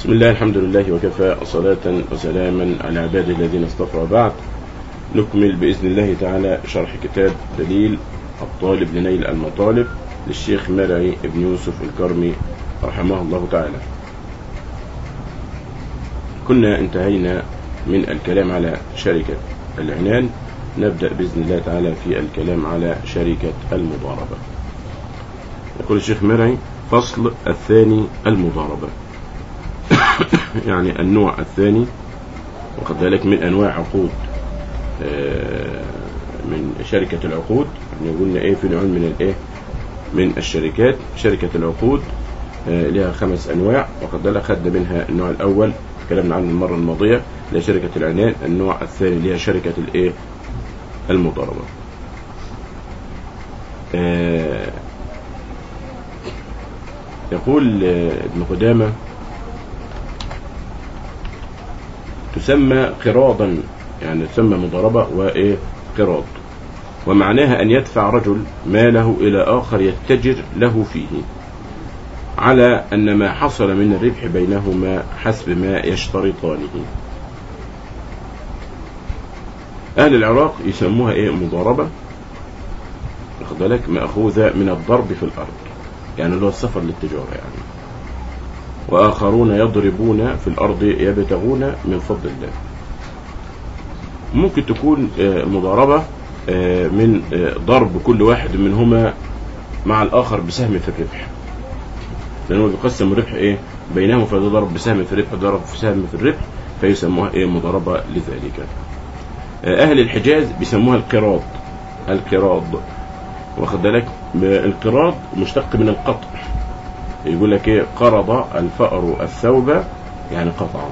بسم الله الحمد لله وكفى صلاة وسلاما على عباد الذين اصطفى بعد نكمل بإذن الله تعالى شرح كتاب دليل الطالب لنيل المطالب للشيخ مرعي بن يوسف الكرمي رحمه الله تعالى كنا انتهينا من الكلام على شركة العنان نبدأ بإذن الله تعالى في الكلام على شركة المضاربة يقول الشيخ مرعي فصل الثاني المضاربة يعني النوع الثاني وقد ذلك من أنواع عقود من شركة العقود يعني قلنا إيه في نوع من الإيه من الشركات شركة العقود لها خمس أنواع وقد ذلك خدنا منها النوع الأول تكلمنا عنه المرة الماضية اللي شركة العنان النوع الثاني اللي هي شركة الإيه المضاربة يقول ابن قدامة تسمى قراضا يعني تسمى مضاربة وإيه قراض ومعناها أن يدفع رجل ماله إلى آخر يتجر له فيه على أن ما حصل من الربح بينهما حسب ما يشترطانه أهل العراق يسموها إيه مضاربة واخد بالك مأخوذة من الضرب في الأرض يعني اللي هو السفر للتجارة يعني وآخرون يضربون في الأرض يبتغون من فضل الله ممكن تكون مضاربة من ضرب كل واحد منهما مع الآخر بسهم في الربح لأنه بيقسم الربح إيه بينهم فده ضرب بسهم في الربح ضرب في سهم في الربح فيسموها إيه مضاربة لذلك أهل الحجاز بيسموها القراض القراض واخد بالك القراض مشتق من القطع يقول لك ايه قرض الفأر الثوب يعني قطعه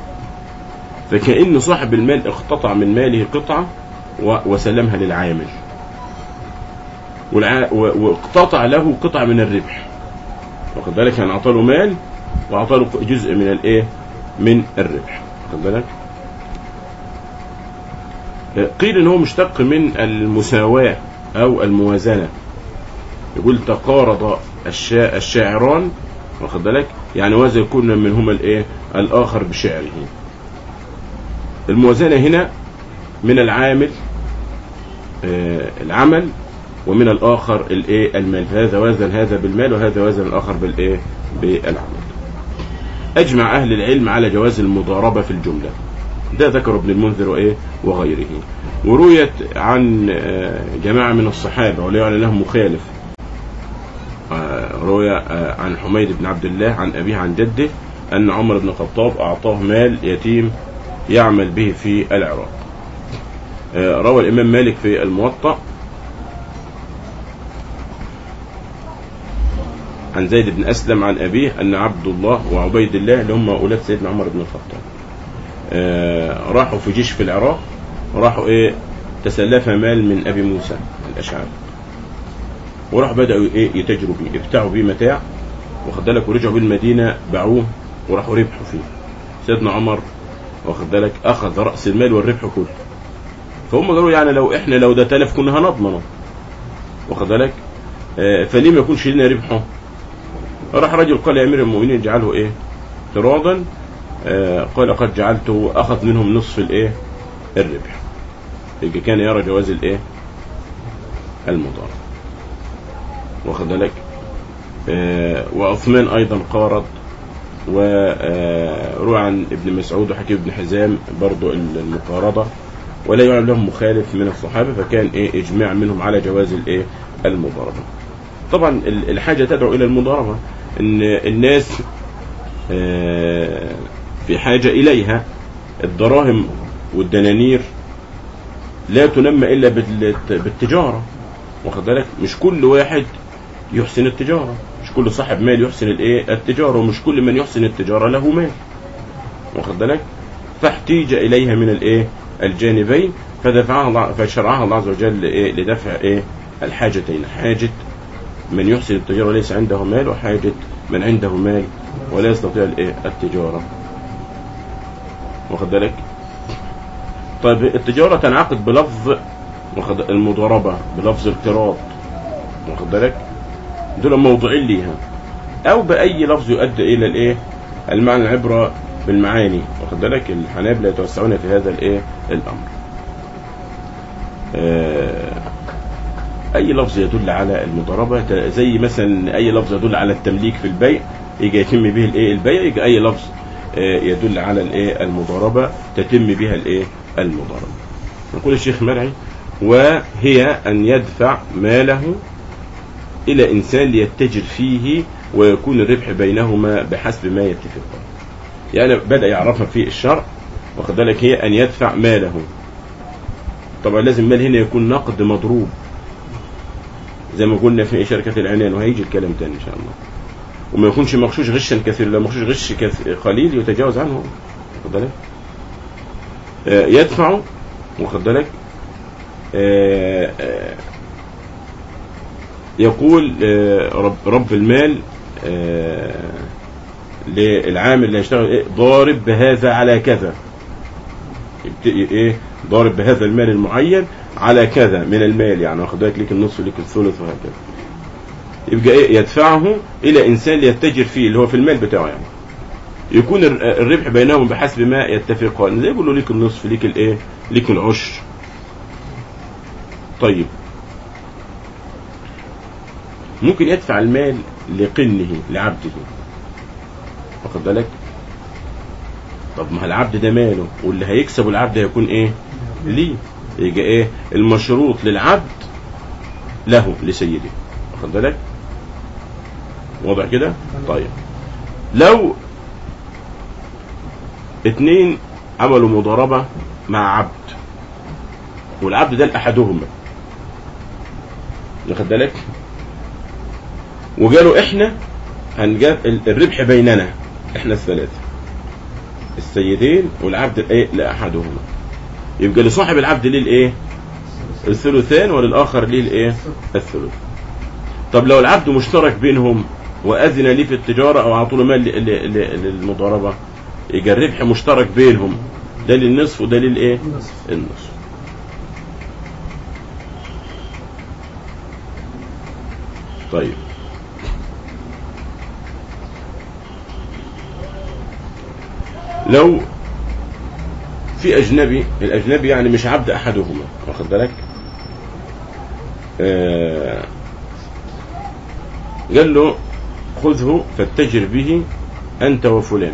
فكأن صاحب المال اقتطع من ماله قطعة وسلمها للعامل واقتطع له قطعة من الربح واخد بالك يعني اعطى له مال واعطى له جزء من الايه من الربح واخد بالك قيل ان هو مشتق من المساواة او الموازنة يقول تقارض الشا... الشاعران واخد بالك يعني وازن كل منهما الايه الاخر بشعره الموازنه هنا من العامل آه العمل ومن الاخر الايه المال هذا وزن هذا بالمال وهذا وزن الاخر بالايه بالعمل اجمع اهل العلم على جواز المضاربه في الجمله ده ذكر ابن المنذر وايه وغيره ورويت عن آه جماعه من الصحابه ولا يعني لهم مخالف روي عن حميد بن عبد الله عن أبيه عن جده أن عمر بن الخطاب أعطاه مال يتيم يعمل به في العراق روى الإمام مالك في الموطأ عن زيد بن أسلم عن أبيه أن عبد الله وعبيد الله اللي هم أولاد سيدنا عمر بن الخطاب راحوا في جيش في العراق راحوا إيه تسلف مال من أبي موسى الأشعري وراح بدأوا ايه يتاجروا بيه ابتاعوا بيه متاع واخد بالك ورجعوا بيه المدينة باعوه وراحوا ربحوا فيه سيدنا عمر واخد بالك اخذ رأس المال والربح كله فهم قالوا يعني لو احنا لو ده تلف كنا هنضمنه واخد بالك آه فليه ما يكونش لنا ربحه راح رجل قال يا امير المؤمنين اجعله ايه قراضا آه قال قد جعلته اخذ منهم نصف الايه الربح يبقى كان يرى جواز الايه المضاربه واخد بالك آه وعثمان ايضا قارض وروى عن ابن مسعود وحكيم بن حزام برضو المقارضة ولا يعلم لهم مخالف من الصحابة فكان ايه اجماع منهم على جواز الايه المضاربة طبعا الحاجة تدعو الى المضاربة ان الناس آه في حاجة اليها الدراهم والدنانير لا تنمى الا بالتجارة واخد بالك مش كل واحد يحسن التجارة مش كل صاحب مال يحسن الايه التجارة ومش كل من يحسن التجارة له مال واخد بالك فاحتيج اليها من الايه الجانبين فدفعها الله فشرعها الله عز وجل إيه لدفع ايه الحاجتين حاجة من يحسن التجارة ليس عنده مال وحاجة من عنده مال ولا يستطيع الايه التجارة واخد بالك طيب التجارة تنعقد بلفظ المضاربة بلفظ القراض واخد بالك دول موضوعين ليها او باي لفظ يؤدي الى الايه المعنى العبرة بالمعاني واخد بالك الحنابلة يتوسعون في هذا الايه الامر آه، اي لفظ يدل على المضاربة ت- زي مثلا اي لفظ يدل على التمليك في البيع يجي يتم به الايه البيع يجي اي لفظ آه، يدل على الايه المضاربة تتم بها الايه المضاربة يقول الشيخ مرعي وهي ان يدفع ماله الى انسان ليتجر فيه ويكون الربح بينهما بحسب ما يتفقان يعني بدأ يعرفها في الشرع واخد بالك هي ان يدفع ماله طبعا لازم المال هنا يكون نقد مضروب زي ما قلنا في شركة العنان وهيجي الكلام تاني ان شاء الله وما يكونش مغشوش غشا كثيرا لو مغشوش غش كث- قليل يتجاوز عنه واخد بالك آه، يدفع واخد بالك آه، آه، يقول آه، رب, رب المال آه، للعامل اللي هيشتغل ايه ضارب بهذا على كذا يبتدي ايه ضارب بهذا المال المعين على كذا من المال يعني واخد بالك ليك النصف وليك الثلث وهكذا يبقى ايه يدفعه الى انسان ليتجر فيه اللي هو في المال بتاعه يعني يكون الر- الربح بينهم بحسب ما يتفقان زي يقولوا ليك النصف ليك الايه ليك العشر طيب ممكن يدفع المال لقنه لعبده واخد بالك طب ما العبد ده ماله واللي هيكسبه العبد هيكون ايه ليه يجي ايه المشروط للعبد له لسيده واخد بالك واضح كده طيب لو اتنين عملوا مضاربة مع عبد والعبد ده لأحدهما واخد بالك وقالوا احنا هنجاب ال- الربح بيننا احنا الثلاثة السيدين والعبد الايه لأحدهما يبقى لصاحب العبد ليه الايه الثلثان وللآخر ليه الايه الثلث طب لو العبد مشترك بينهم وأذن لي في التجارة أو أعطوا له مال ل- ل- ل- للمضاربة يبقى الربح مشترك بينهم ده للنصف وده للايه النصف طيب لو في أجنبي الأجنبي يعني مش عبد أحدهما واخد بالك آه قال له خذه فاتجر به أنت وفلان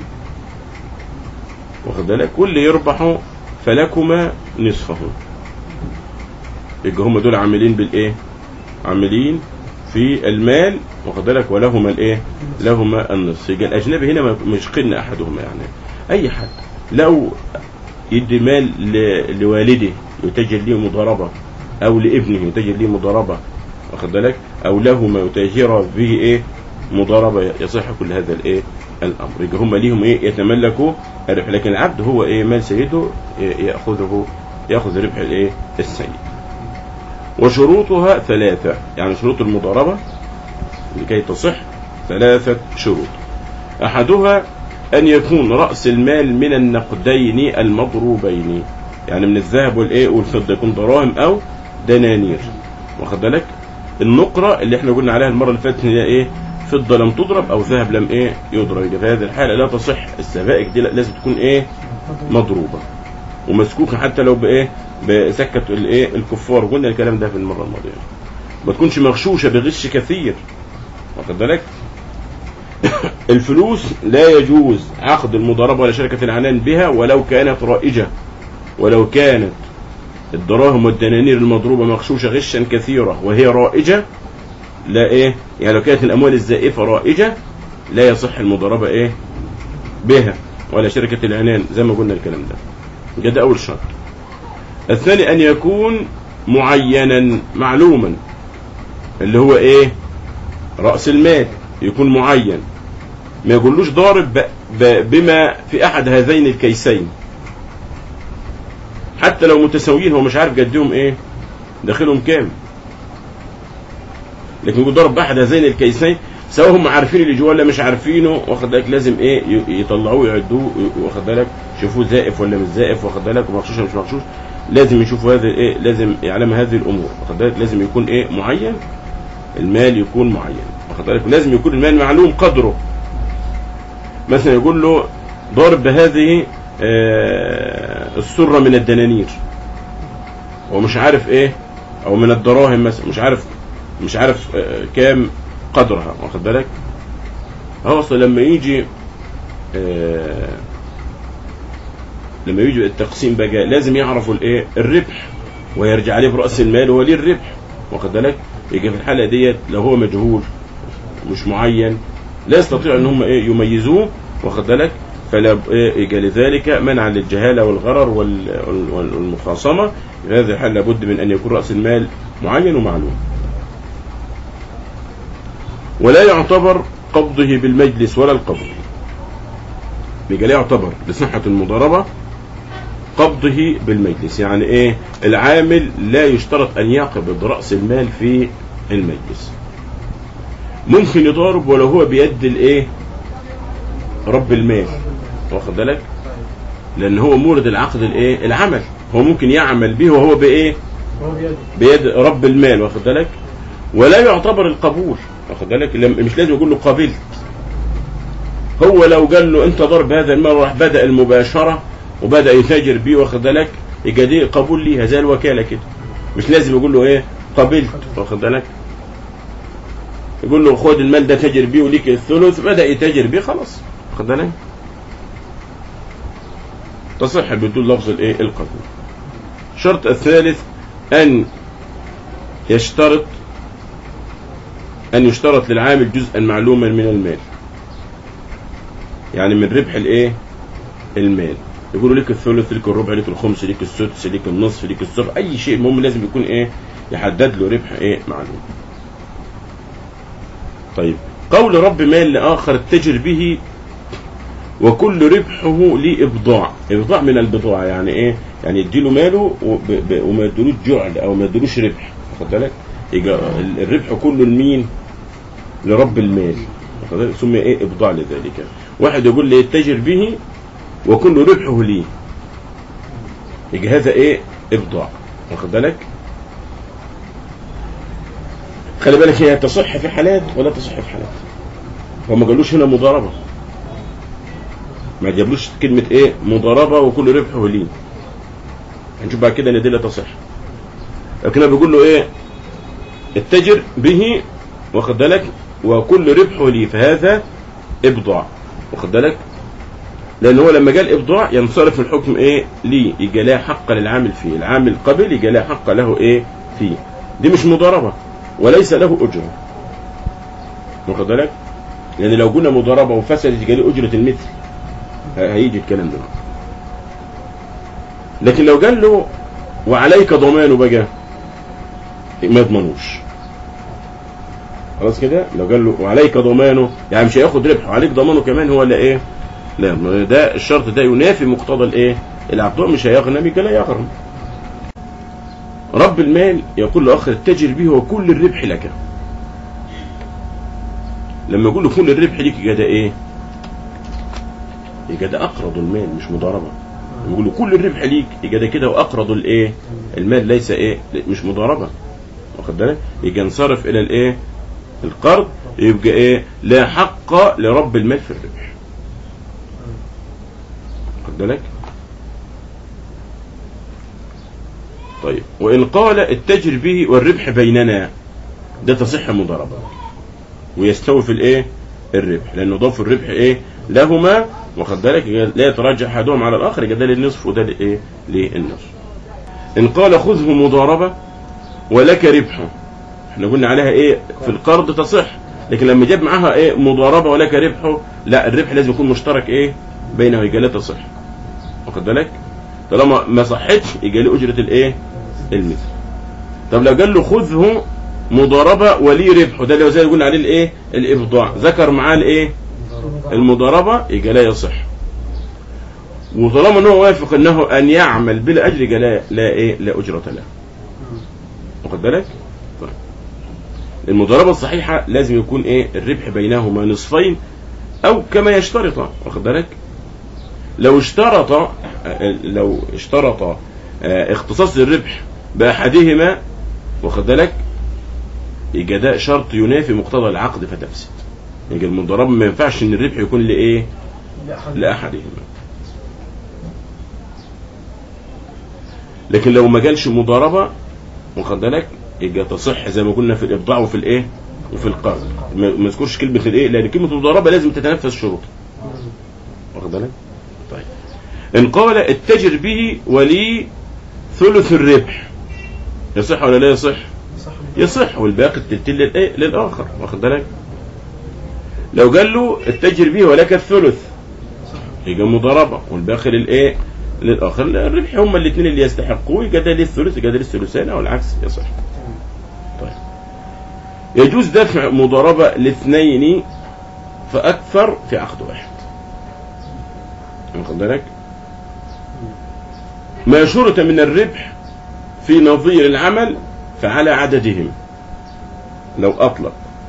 واخد بالك واللي يربح فلكما نصفه يبقى هم دول عاملين بالايه عاملين في المال واخد بالك ولهما الايه لهما النصف يبقى الاجنبي هنا ما- مش قن احدهما يعني اي حد لو يدي مال ل- لوالده يتجر ليه مضاربه او لابنه يتجر ليه مضاربه واخد بالك او لهما يتاجر به ايه مضاربه يصح كل هذا الايه الامر يبقى هم ليهم ايه يتملكوا الربح لكن العبد هو ايه مال سيده ي- ياخذه ياخذ ربح الايه السيد وشروطها ثلاثة يعني شروط المضاربة لكي تصح ثلاثة شروط أحدها أن يكون رأس المال من النقدين المضروبين يعني من الذهب والإيه والفضة يكون دراهم أو دنانير واخد بالك النقرة اللي احنا قلنا عليها المرة اللي فاتت هي إيه فضة لم تضرب أو ذهب لم إيه يضرب يبقى في هذه الحالة لا تصح السبائك دي لا- لازم تكون إيه مضروبة ومسكوكة حتى لو بإيه بسكة الإيه الكفار قلنا الكلام ده في المرة الماضية ما تكونش مغشوشة بغش كثير واخد بالك الفلوس لا يجوز عقد المضاربة ولا شركة العنان بها ولو كانت رائجة ولو كانت الدراهم والدنانير المضروبة مغشوشة غشا كثيرة وهي رائجة لا ايه يعني لو كانت الاموال الزائفة رائجة لا يصح المضاربة ايه بها ولا شركة العنان زي ما قلنا الكلام ده ده اول شرط الثاني ان يكون معينا معلوما اللي هو ايه رأس المال يكون معين ما يقولوش ضارب ب- ب- بما في احد هذين الكيسين حتى لو متساويين هو مش عارف جدهم ايه داخلهم كام لكن يقول ضرب باحد هذين الكيسين سواء هم عارفين اللي جواه ولا مش عارفينه واخد بالك لازم ايه ي- يطلعوه يعدوه ي- واخد بالك يشوفوه زائف ولا مش زائف واخد بالك ومغشوش ولا مش مغشوش لازم يشوفوا هذا ايه لازم يعلم هذه الامور واخد بالك لازم يكون ايه معين المال يكون معين واخد بالك لازم يكون المال معلوم قدره مثلا يقول له ضارب بهذه آه، السرة من الدنانير ومش عارف ايه او من الدراهم مثلا مش عارف مش عارف آه، كام قدرها واخد بالك هو اصلا لما يجي آه، لما يجي التقسيم بقى لازم يعرفوا الايه الربح ويرجع عليه براس المال هو ليه الربح واخد بالك يجي في الحاله ديت لو هو مجهول مش معين لا يستطيع ان هم ايه يميزوه واخد بالك فلا إيه يجي لذلك منعا للجهاله والغرر وال- وال- والمخاصمه في هذه الحال لابد من ان يكون راس المال معين ومعلوم ولا يعتبر قبضه بالمجلس ولا القبض يبقى لا يعتبر لصحة المضاربة قبضه بالمجلس يعني ايه العامل لا يشترط ان يقبض رأس المال في المجلس ممكن يضارب ولو هو بيد الايه رب المال واخد بالك لان هو مورد العقد الايه العمل هو ممكن يعمل به وهو بايه هو بيد بيد رب المال واخد بالك ولا يعتبر القبول واخد بالك لم- مش لازم يقول له قبلت هو لو قال له انت ضرب هذا المال راح بدا المباشره وبدا يتاجر بيه واخد بالك يبقى دي قبول ليها زي الوكاله كده مش لازم يقول له ايه قبلت واخد بالك يقول له خد المال ده تاجر بيه وليك الثلث بدا يتاجر بيه خلاص واخد بالك تصح بدون لفظ الايه القبول الشرط الثالث ان يشترط أن يشترط للعامل جزءا معلوما من المال يعني من ربح الايه المال يقولوا لك الثلث لك الربع لك الخمس لك السدس لك النصف لك السبع اي شيء المهم لازم يكون ايه يحدد له ربح ايه معلوم طيب قول رب مال لاخر التجر به وكل ربحه لابضاع ابضاع من البضاعه يعني ايه يعني يديله ماله وب- ب- وما يديلوش جعل او ما يديلوش ربح واخد بالك يبقى ال- الربح كله لمين لرب المال واخد بالك؟ سمي ايه ابضاع لذلك واحد يقول لي يتجر به وكل ربحه لي يبقى هذا ايه ابضاع واخد بالك خلي بالك هي تصح في حالات ولا تصح في حالات هو ما قالوش هنا مضاربه ما جابلوش كلمة ايه مضاربة وكل ربحه ليه هنشوف بعد كده ان دي لا تصح لكن هو بيقول له ايه اتجر به واخد بالك وكل ربحه لي فهذا ابضاع واخد بالك لان هو لما قال ابضاع ينصرف الحكم ايه ليه يجي لا حق للعامل فيه العامل قبل يجي لا حق له ايه فيه دي مش مضاربة وليس له اجرة واخد بالك لان لو قلنا مضاربة وفسدت يجي له اجرة المثل ه- هيجي الكلام ده لكن لو قال له وعليك ضمانه بقى ما يضمنوش خلاص كده لو قال له وعليك ضمانه يعني مش هياخد ربح وعليك ضمانه كمان هو لا ايه لا ما ده الشرط ده ينافي مقتضى الايه العقد مش هيغنم يبقى لا يغرم رب المال يقول لاخر التجر به وكل الربح لك لما يقول له كل الربح ليك يبقى ده ايه يبقى ده اقرض المال مش مضاربه يقول له كل الربح ليك يبقى ده كده واقرض الايه المال ليس ايه مش مضاربه واخد بالك يبقى ينصرف الى الايه القرض يبقى ايه لا حق لرب المال في الربح واخد بالك طيب وان قال التجر به والربح بيننا ده تصح مضاربه ويستوي في الايه الربح لانه ضاف الربح ايه لهما واخد بالك لا يتراجع احدهم على الاخر يبقى ده للنصف وده لايه للنصف ان قال خذه مضاربه ولك ربحه احنا قلنا عليها ايه في القرض تصح لكن لما جاب معاها ايه مضاربه ولك ربحه لا الربح لازم يكون مشترك ايه بينه يبقى لا تصح واخد بالك طالما ما صحتش يبقى له اجره الايه المثل طب لو قال له خذه مضاربه ولي ربحه ده اللي هو زي اللي قلنا عليه الايه الابضاع ذكر معاه الايه المضاربه يبقى لا يصح وطالما ان هو وافق انه ان يعمل بلا اجر يبقى لا لا ايه لا اجره له واخد بالك طيب المضاربه الصحيحه لازم يكون ايه الربح بينهما نصفين او كما يشترط واخد بالك لو اشترط لو اشترط اه، اختصاص الربح باحدهما واخد بالك يبقى ده شرط ينافي مقتضى العقد فتفسد يبقى المضاربه ما ينفعش ان الربح يكون لايه لأحد لأحدهما لكن لو ما جالش مضاربة واخد بالك يبقى تصح زي ما قلنا في الإبضاع وفي الإيه وفي القرض ما ما نذكرش كلمة الإيه لأن كلمة المضاربة لازم تتنفذ شروطها واخد بالك طيب إن قال اتجر به ولي ثلث الربح يصح ولا لا يصح صح يصح والباقي التلتين للإيه للآخر واخد بالك لو قال له اتجر به ولك الثلث صح يبقى مضاربة والباقي للايه للاخر الربح هما الاثنين اللي يستحقوه يبقى ده ليه الثلث يبقى ده ليه الثلثين او العكس يصح طيب يجوز دفع مضاربة لاثنين فاكثر في عقد واحد واخد بالك ما شرط من الربح في نظير العمل فعلى عددهم لو اطلق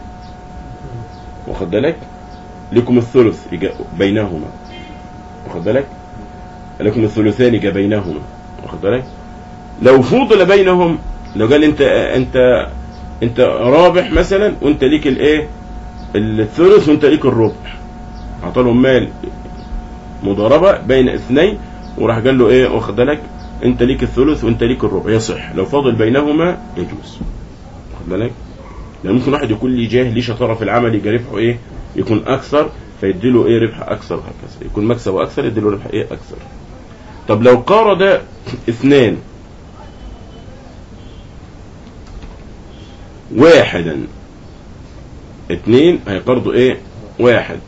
واخد بالك لكم الثلث يجا بينهما واخد بالك لكم الثلثان يجا بينهما واخد بالك لو فضل بينهم لو قال انت انت انت رابح مثلا وانت ليك الايه الثلث وانت ليك الربع اعطالهم مال مضاربه بين اثنين وراح قال له ايه واخد بالك انت ليك الثلث وانت ليك الربع يصح لو فاضل بينهما يجوز واخد بالك لان ممكن واحد يكون ليه جاه ليه شطاره في العمل يبقى ربحه ايه يكون اكثر فيديله ايه ربح اكثر وهكذا يكون مكسبه اكثر يديله ربح ايه اكثر طب لو قارد اثنان واحدا اتنين هيقرضوا ايه واحد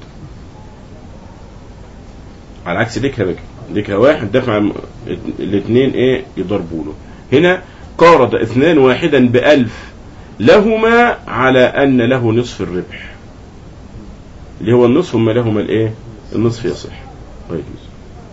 على عكس ديكها بقى ديكها واحد دفع م- الاثنين ايه يضربوا له هنا قارض اثنان واحدا بألف لهما على أن له نصف الربح اللي هو النصف هم لهما الايه النصف يصح ويجوز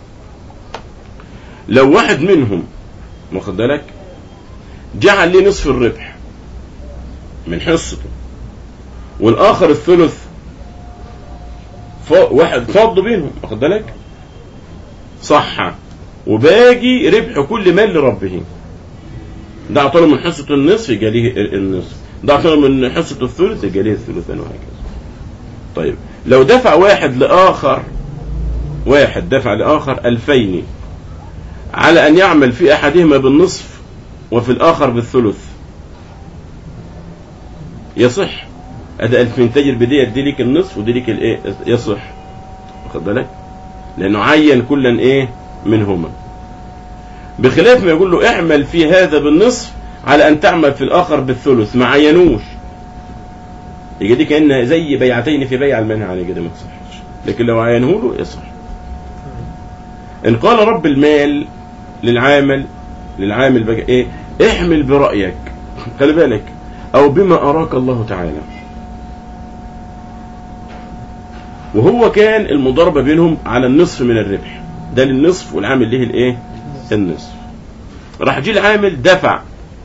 لو واحد منهم واخد بالك جعل لي نصف الربح من حصته والآخر الثلث ف... واحد فض بينهم واخد بالك صح وباقي ربح كل مال لربه ده اعطاله من حصة النصف يبقى ليه ال- النصف ده اعطاله من حصة الثلث يبقى ليه الثلثان وهكذا طيب لو دفع واحد لآخر واحد دفع لآخر ألفين على أن يعمل في أحدهما بالنصف وفي الآخر بالثلث يصح أداء ألفين تجر بديت دي ليك النصف ودي ليك الإيه يصح واخد بالك لأنه عين كلا إيه منهما بخلاف ما يقول له اعمل في هذا بالنصف على أن تعمل في الآخر بالثلث ما عينوش يجي دي كأنها زي بيعتين في بيع المنع عن كده ما تصحش لكن لو عينه له يصح إن قال رب المال للعامل للعامل بقى إيه احمل برأيك خلي بالك أو بما أراك الله تعالى وهو كان المضاربة بينهم على النصف من الربح ده للنصف والعامل له الايه النصف راح جه العامل دفع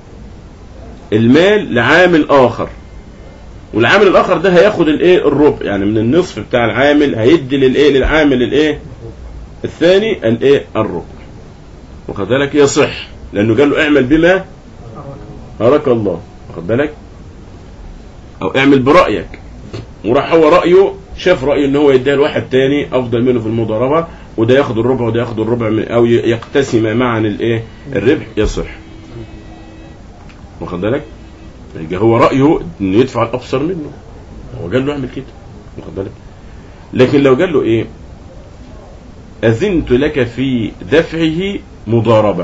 المال لعامل آخر والعامل الآخر ده هياخد الايه الربع يعني من النصف بتاع العامل هيدي للايه للعامل الايه الثاني الايه الربع واخد بالك يصح لأنه قال له اعمل بما أراك الله واخد بالك أو اعمل برأيك وراح هو رأيه شاف رأيه ان هو يديها لواحد تاني افضل منه في المضاربة وده ياخد الربع وده ياخد الربع من او ي- يقتسم معا الايه الربح يصح واخد بالك يبقى هو رأيه انه يدفع الابصر منه هو قال له اعمل كده واخد بالك لكن لو قال له ايه اذنت لك في دفعه مضاربة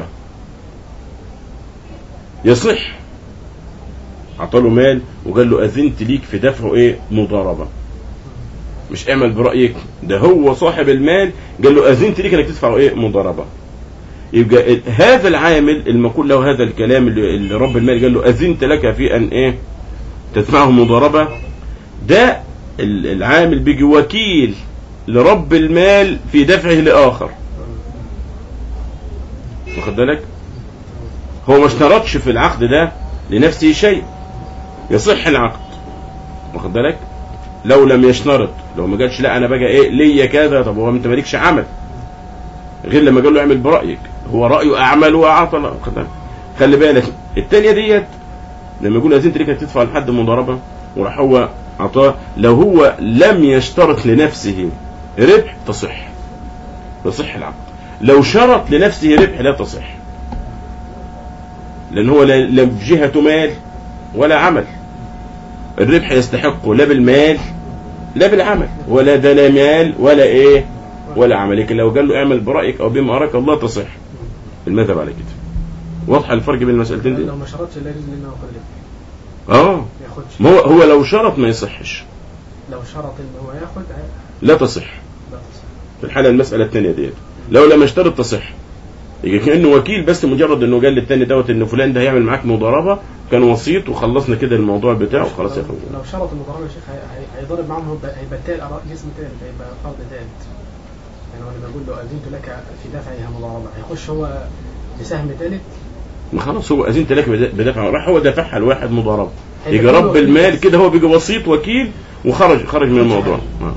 يصح عطاله مال وقال له اذنت ليك في دفعه ايه مضاربه مش اعمل برايك ده هو صاحب المال قال له اذنت ليك انك تدفعه ايه مضاربه يبقى ال- هذا العامل المقول له هذا الكلام اللي, اللي رب المال قال له اذنت لك في ان ايه تدفعه مضاربه ده ال- العامل بيجي وكيل لرب المال في دفعه لاخر واخد بالك هو ما اشترطش في العقد ده لنفسه شيء يصح العقد واخد بالك لو لم يشترط لو ما قالش لا انا بقى ايه ليا كذا طب هو انت مالكش عمل غير لما قال له اعمل برايك هو رايه اعمل واعطى لا، واخد بالك؟ خلي بالك الثانيه ديت لما يقول اذنت ليك تدفع لحد مضاربه وراح هو اعطاه لو هو لم يشترط لنفسه ربح تصح يصح العقد لو شرط لنفسه ربح لا تصح لان هو لا لا جهة مال ولا عمل الربح يستحقه لا بالمال لا بالعمل ولا ده لا مال ولا ايه ولا عمل لكن لو قال له اعمل برأيك او بما اراك الله تصح المذهب على كده واضحه الفرق بين المسألتين دي لو ما شرطش لا يجوز لنا ياخد ربح اه ما ياخدش ما هو هو لو شرط ما يصحش لو شرط ان هو ياخد هي- لا تصح لا تصح في الحالة المسألة الثانية ديت لو لم يشترط تصح يجي كأنه وكيل بس مجرد انه قال للتاني دوت ان فلان ده هيعمل معاك مضاربة كان وسيط وخلصنا كده الموضوع بتاعه وخلاص يا لو- اخويا لو شرط المضاربه يا شيخ هي- هي- هيضرب معاهم هيبقى هيبقى تال جسم تالت هيبقى فرد تالت يعني هو لما بقول له اذنت لك في دفعها مضاربه هيخش هو بسهم تالت ما خلاص هو اذنت لك بد- بدفع راح هو دفعها لواحد مضاربة هيبقى يجي كله رب وكيل المال بس. كده هو بيجي وسيط وكيل وخرج خرج من الموضوع آه.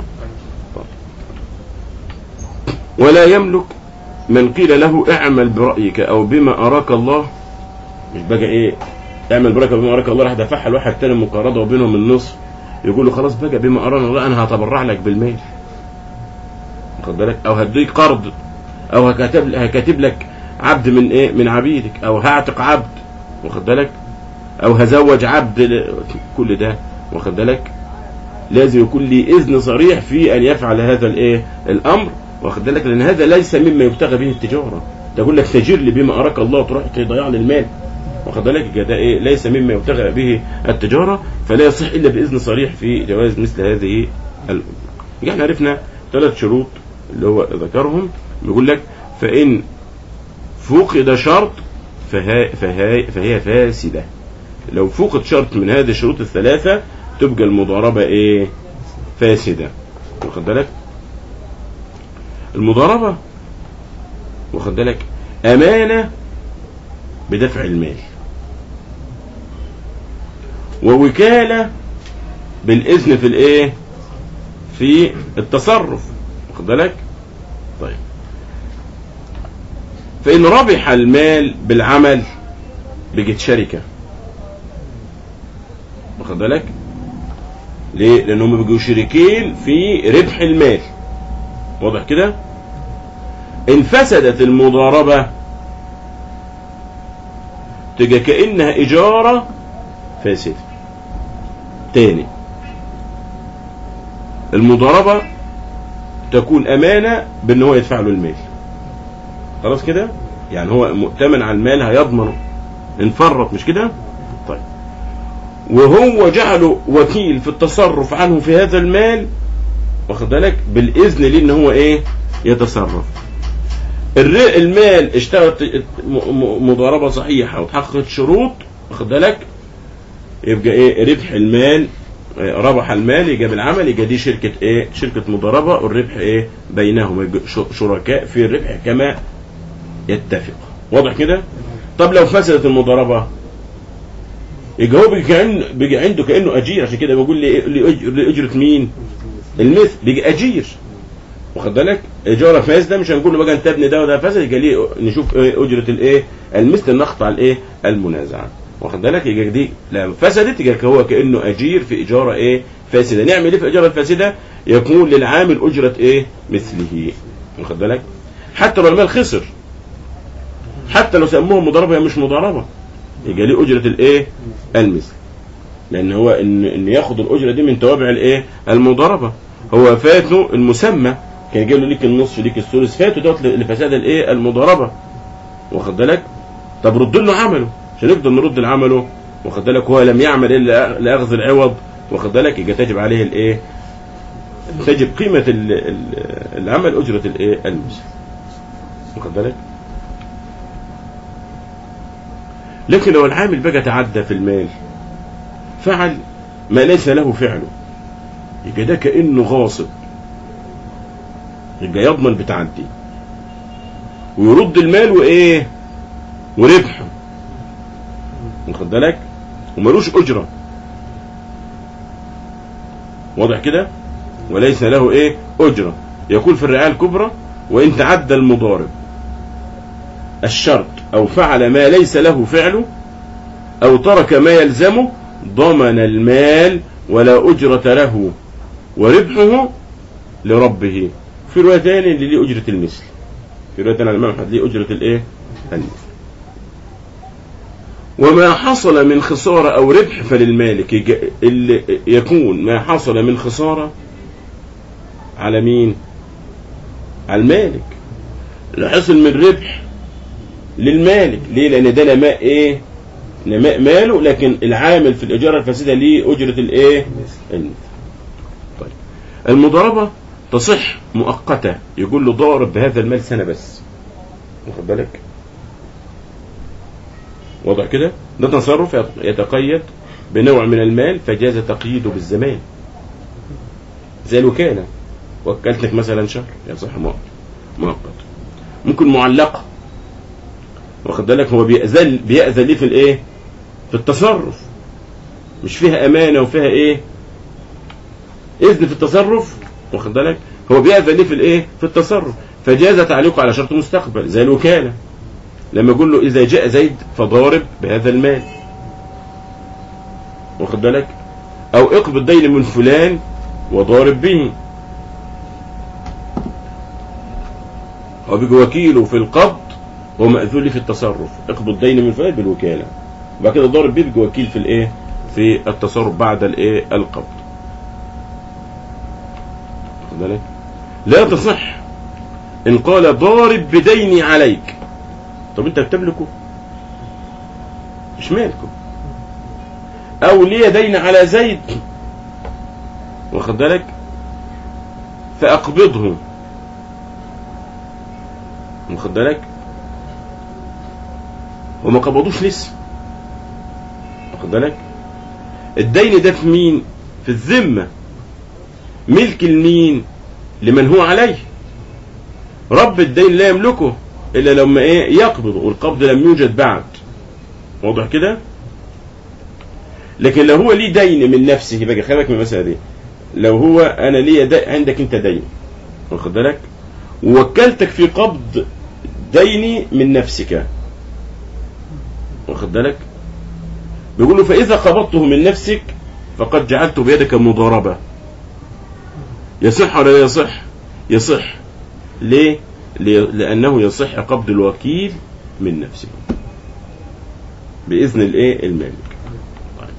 ولا يملك من قيل له اعمل برأيك او بما اراك الله مش بقى ايه اعمل برأيك بما اراك الله راح دفعها لواحد تاني مقارضة وبينهم النصف يقول له خلاص بقى بما ارانا الله انا هتبرع لك بالمال واخد بالك او هديك قرض او هكاتب هكاتب لك عبد من ايه من عبيدك او هعتق عبد واخد بالك او هزوج عبد ل- كل ده واخد بالك لازم يكون لي اذن صريح في ان يفعل هذا الايه الامر واخد بالك لان هذا ليس مما يبتغى به التجاره تقول لك تجر لي بما اراك الله تروح تضيع لي المال واخد بالك يبقى ده ايه ليس مما يبتغى به التجاره فلا يصح الا باذن صريح في جواز مثل هذه الامور يبقى احنا عرفنا ثلاث شروط اللي هو ذكرهم بيقول لك فان فقد شرط فهي, فهي, فهي فاسده لو فقد شرط من هذه الشروط الثلاثة تبقى المضاربة ايه فاسدة واخد بالك المضاربة واخد بالك أمانة بدفع المال ووكالة بالإذن في الايه في التصرف واخد بالك طيب فإن ربح المال بالعمل بقت شركة واخد بالك ليه لانهم بيبقوا شريكين في ربح المال واضح كده ان فسدت المضاربه تبقى كانها اجاره فاسده تاني المضاربه تكون امانه بان هو يدفع له المال خلاص كده يعني هو مؤتمن على المال هيضمنه ان فرط مش كده طيب وهو جعله وكيل في التصرف عنه في هذا المال واخد بالك بالاذن ليه ان هو ايه يتصرف الر- المال اشتغلت م- م- مضاربه صحيحه وتحققت شروط واخد بالك يبقى ايه ربح المال آه، ربح المال يبقى بالعمل يبقى دي شركه ايه شركه مضاربه والربح ايه بينهم يبقى ش- شركاء في الربح كما يتفق واضح كده طب لو فسدت المضاربه يبقى هو بيجي كأنه بيجي عنده كانه اجير عشان كده بقول لي لأج- لاجره مين المثل بيجي اجير واخد بالك اجاره فاسده مش هنقول له بقى انت ابن ده وده فاسد يبقى ليه نشوف ايه اجره الايه المثل نقطع الايه المنازعه واخد بالك يبقى دي لما فسدت يبقى هو كانه اجير في اجاره ايه فاسده نعمل ايه في الاجاره الفاسده يكون للعامل اجره ايه مثله واخد بالك حتى لو المال خسر حتى لو سموه مضاربه هي مش مضاربه يبقى ليه اجره الايه المثل لان هو ان ان ياخد الاجره دي من توابع الايه المضاربه هو فاته المسمى كان جاي له ليك النصف ليك الثلث فاته دوت لفساد الايه المضاربه واخد بالك طب رد له عمله عشان نقدر نرد لعمله واخد بالك هو لم يعمل الا لاخذ العوض واخد بالك يبقى تجب عليه الايه تجب قيمه ال- ال- العمل اجره الايه المثل واخد بالك لكن لو العامل بقى تعدى في المال فعل ما ليس له فعله يبقى ده كأنه غاصب يبقى يضمن بتعدي ويرد المال وايه وربحه واخد بالك وملوش اجره واضح كده وليس له ايه اجره يقول في الرعايه الكبرى وان تعدى المضارب الشرط او فعل ما ليس له فعله او ترك ما يلزمه ضمن المال ولا اجره له وربحه لربه في روايه تاني اللي ليه اجره المثل في روايه عن الامام احمد ليه اجره الايه المثل وما حصل من خسارة أو ربح فللمالك يج- اللي يكون ما حصل من خسارة على مين؟ على المالك اللي حصل من ربح للمالك ليه؟ لأن ده نماء إيه؟ نماء ماله لكن العامل في الإجارة الفاسدة ليه أجرة الإيه؟ المثل طيب المضاربة تصح مؤقتة يقول له ضارب بهذا المال سنة بس واخد بالك؟ واضح كده ده تصرف يتقيد بنوع من المال فجاز تقييده بالزمان زي الوكالة وكلتك مثلا شهر يصح مؤقت مؤقت ممكن معلقة واخد بالك هو بيأذن بيأذن ليه في الايه في التصرف مش فيها امانة وفيها ايه اذن في التصرف واخد بالك هو بيأذن ليه في الايه في التصرف فجاز تعليقه على شرط مستقبل زي الوكالة لما يقول له إذا جاء زيد فضارب بهذا المال واخد بالك أو اقبض دين من فلان وضارب به هو بيجي وكيله في القبض هو مأذون لي في التصرف اقبض دين من فلان بالوكالة وبعد كده ضارب بيه بيجي وكيل في الايه في التصرف بعد الايه القبض واخد بالك لا تصح إن قال ضارب بديني عليك طب انت بتملكه مش مالكه او ليه دين على زيد واخد بالك فاقبضه واخد بالك وما قبضوش لسه واخد بالك الدين ده في مين في الذمة ملك لمين لمن هو عليه رب الدين لا يملكه الا لما ايه يقبض والقبض لم يوجد بعد واضح كده لكن لو هو ليه دين من نفسه بقى خليك من المسألة دي لو هو انا ليا دي عندك انت دين واخد بالك ووكلتك في قبض ديني من نفسك واخد بالك بيقول له فاذا قبضته من نفسك فقد جعلته بيدك مضاربة يصح ولا لا يصح يصح ليه لي- لأنه يصح قبض الوكيل من نفسه بإذن الإيه المالك طيب.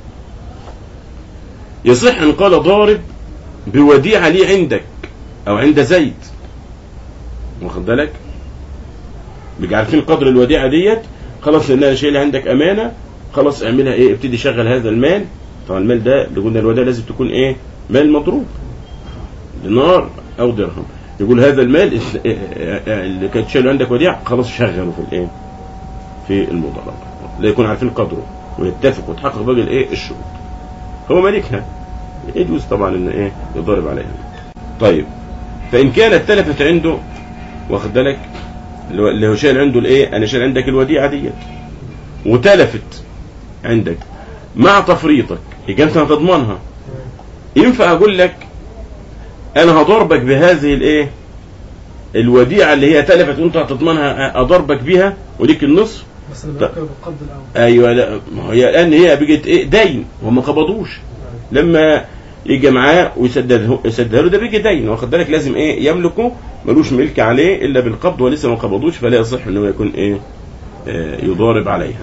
يصح إن قال ضارب بوديعة لي عندك أو عند زيد واخد بالك بيجي عارفين قدر الوديعة ديت خلاص لأن أنا شايلها عندك أمانة خلاص اعملها إيه ابتدي شغل هذا المال طبعا المال ده اللي قلنا الوديعة لازم تكون إيه مال مضروب دينار أو درهم يقول هذا المال اس- اه- اه- اللي كانت شايله عندك وديعة خلاص شغله في الايه في المضاربة لا يكون عارفين قدره ويتفق وتحقق باقي الايه الشروط هو مالكها يجوز طبعا ان ايه يضارب عليها طيب فان كانت تلفت عنده واخد بالك اللي هو- اللي هو شايل عنده الايه انا شايل عندك الوديعة ديت وتلفت عندك مع تفريطك يبقى انت هتضمنها ينفع اقول لك انا هضربك بهذه الايه الوديعه اللي هي تلفت وانت هتضمنها اضربك بيها وليك النصف بس انا طيب. بركب القبض الاول ايوه لا ما هي لان هي بقت ايه دين وما قبضوش لما يجي معاه ويسدده يسدده له ده بيجي دين واخد بالك لازم ايه يملكه ملوش ملك عليه الا بالقبض ولسه ما قبضوش فلا يصح انه يكون ايه آه يضارب عليها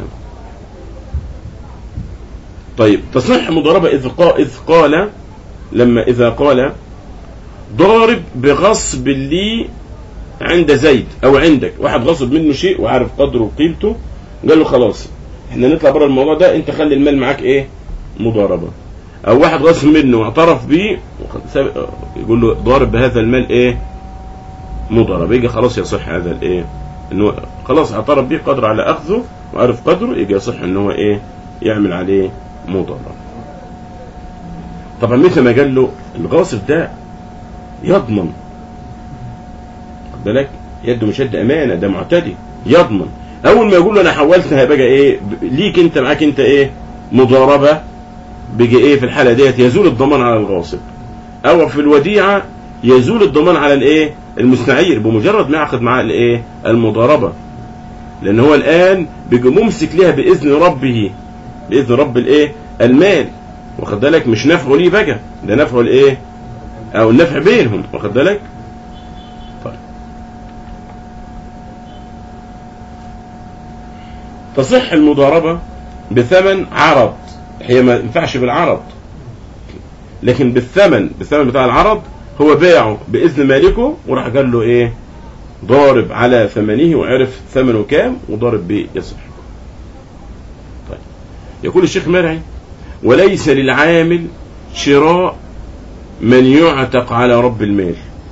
طيب تصح مضاربه اذ قال اذ قال لما اذا قال ضارب بغصب لي عند زيد او عندك واحد غصب منه شيء وعارف قدره وقيمته قال له خلاص احنا نطلع بره الموضوع ده انت خلي المال معاك ايه مضاربه او واحد غصب منه واعترف بيه وخ- ساب- يقول له ضارب بهذا المال ايه مضاربه يجي خلاص يصح هذا الايه انه خلاص اعترف بيه قدر على اخذه وعرف قدره يجي يصح ان هو ايه يعمل عليه مضاربه طبعا مثل ما قال له الغاصب ده يضمن خد بالك يده مش يد امانه ده معتدي يضمن اول ما يقول له انا حولتها بقى ايه ب- ليك انت معاك انت ايه مضاربه بيجي ايه في الحاله ديت يزول الضمان على الغاصب او في الوديعه يزول الضمان على الايه المستعير بمجرد ما يعقد معاه الايه المضاربه لان هو الان بيجي ممسك ليها باذن ربه باذن رب الايه المال واخد بالك مش نفعه ليه بقى ده نفعه الايه او النفع بينهم واخد بالك طيب تصح المضاربة بثمن عرض هي ما ينفعش بالعرض لكن بالثمن بالثمن بتاع العرض هو باعه بإذن مالكه وراح قال له ايه ضارب على ثمنه وعرف ثمنه كام وضارب بيه يصح طيب يقول الشيخ مرعي وليس للعامل شراء من يعتق على رب المال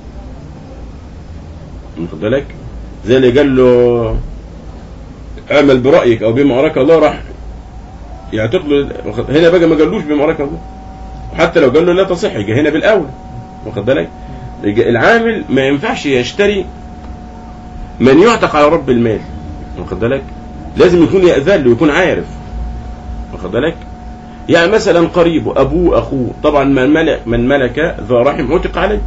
واخد بالك زي اللي قال له اعمل برأيك او بما أراك الله راح يعتق له هنا بقى ما قالوش بما أراك الله حتى لو قال له لا تصح يبقى هنا بالأول واخد بالك يبقى العامل ما ينفعش يشتري من يعتق على رب المال واخد بالك لازم يكون يأذن له يكون عارف واخد بالك يعني مثلا قريبه ابوه اخوه طبعا من ملك من ملك ذا رحم عتق عليه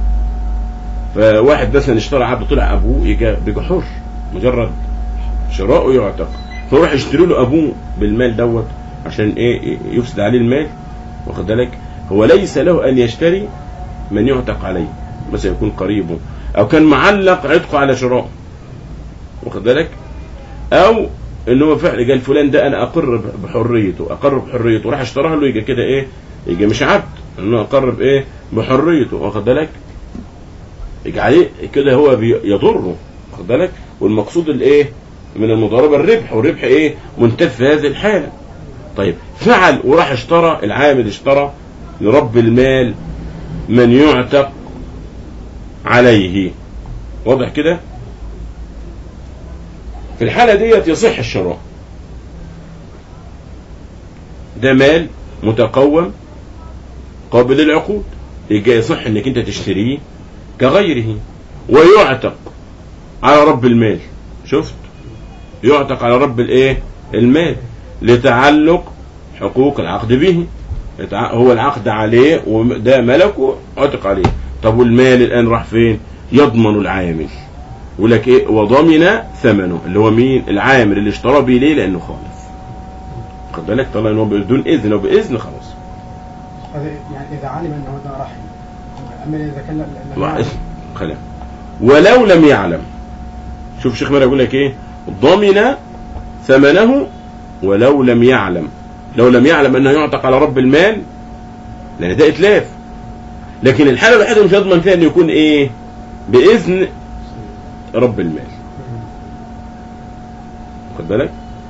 فواحد مثلا اشترى عبد طلع ابوه يجا بيبقى حر مجرد شراءه يعتق فيروح يشتري له ابوه بالمال دوت عشان ايه يفسد عليه المال واخد بالك هو ليس له ان يشتري من يعتق عليه مثلا يكون قريبه او كان معلق عتقه على شراء واخد بالك او ان هو فعل قال فلان ده انا اقر بحريته اقر بحريته راح اشتراها له يجي كده ايه يجي مش عبد انه اقر بايه بحريته واخد بالك يجي عليه كده هو بي- يضره واخد بالك والمقصود الايه من المضاربه الربح والربح ايه منتف في هذه الحاله طيب فعل وراح اشترى العامل اشترى لرب المال من يعتق عليه واضح كده في الحالة ديت يصح الشراء ده مال متقوم قابل للعقود يبقى يصح انك انت تشتريه كغيره ويعتق على رب المال شفت يعتق على رب الايه المال لتعلق حقوق العقد به يتع- هو العقد عليه وده ملكه عتق عليه طب والمال الان راح فين يضمن العامل يقول لك ايه وضمن ثمنه اللي هو مين العامل اللي اشترى بيه ليه لانه خالف خد بالك طلع ان هو بدون اذن وباذن خلاص هذا يعني اذا علم انه ده رحم اما اذا كان لا- لا- وع- خلاص ولو لم يعلم شوف شيخ مرة يقول لك ايه ضمن ثمنه ولو لم يعلم لو لم يعلم انه يعتق على رب المال لان ده اتلاف لكن الحاله الوحيده اللي مش هيضمن فيها انه يكون ايه باذن رب المال خد بالك